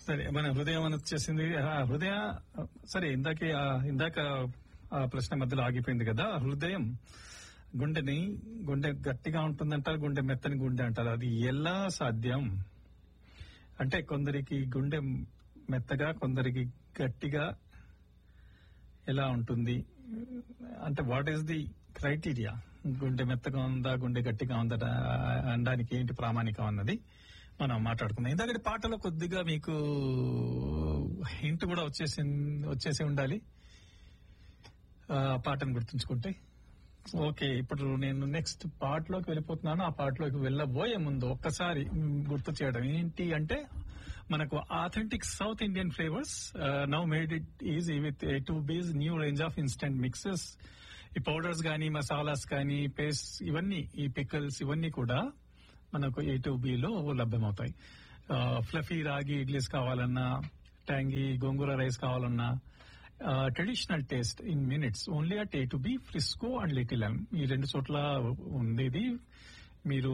సరే మన హృదయం అని వచ్చేసింది ఆ హృదయ సరే ఇందాకే ఆ ఇందాక ఆ ప్రశ్న మధ్యలో ఆగిపోయింది కదా హృదయం గుండెని గుండె గట్టిగా ఉంటుందంటారు గుండె మెత్తని గుండె అంటారు అది ఎలా సాధ్యం అంటే కొందరికి గుండె మెత్తగా కొందరికి గట్టిగా ఎలా ఉంటుంది అంటే వాట్ ఈస్ ది క్రైటీరియా గుండె మెత్తగా ఉందా గుండె గట్టిగా ఉందా అనడానికి ఏంటి ప్రామాణికం అన్నది మనం మాట్లాడుకుందాం ఇందాకటి పాటలో కొద్దిగా మీకు హింట్ కూడా వచ్చేసి వచ్చేసి ఉండాలి ఆ పాటను గుర్తుంచుకుంటే ఓకే ఇప్పుడు నేను నెక్స్ట్ పాటలోకి వెళ్ళిపోతున్నాను ఆ పాటలోకి వెళ్ళబోయే ముందు ఒక్కసారి మ్, గుర్తు చేయడం ఏంటి అంటే మనకు authentic south Indian flavours now made it easy with A two B's new range of instant mixes ఈ పౌడర్స్ కానీ మసాలాస్ కానీ పేస్ట్ ఇవన్నీ ఈ పికల్స్ ఇవన్నీ కూడా మనకు ఏ టూ లో లభ్యమవుతాయి ఫ్లఫీ రాగి ఇడ్లీస్ కావాలన్నా ట్యాంగీ గోంగూర రైస్ కావాలన్నా traditional taste in minutes only at A two B Frisco and Little Elm ఈ రెండు చోట్ల ఉండేది మీరు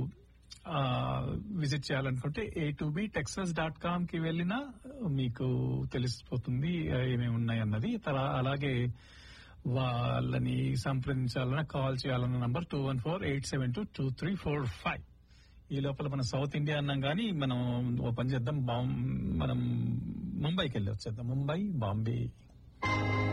విజిట్ చేయాలనుకుంటే A two B Texas dot com కి వెళ్ళినా మీకు తెలిసిపోతుంది ఆ, ఏమేమి ఉన్నాయి అన్నది తర- అలాగే వాళ్ళని సంప్రదించాలన్నా కాల్ చేయాలన్న number two one four eight seven two two three four five ఈ లోపల మనం సౌత్ ఇండియా అన్నాం కానీ మనం ఓ పని చేద్దాం బాం- మనం ముంబైకి వెళ్ళి వచ్చేద్దాం ముంబై బాంబే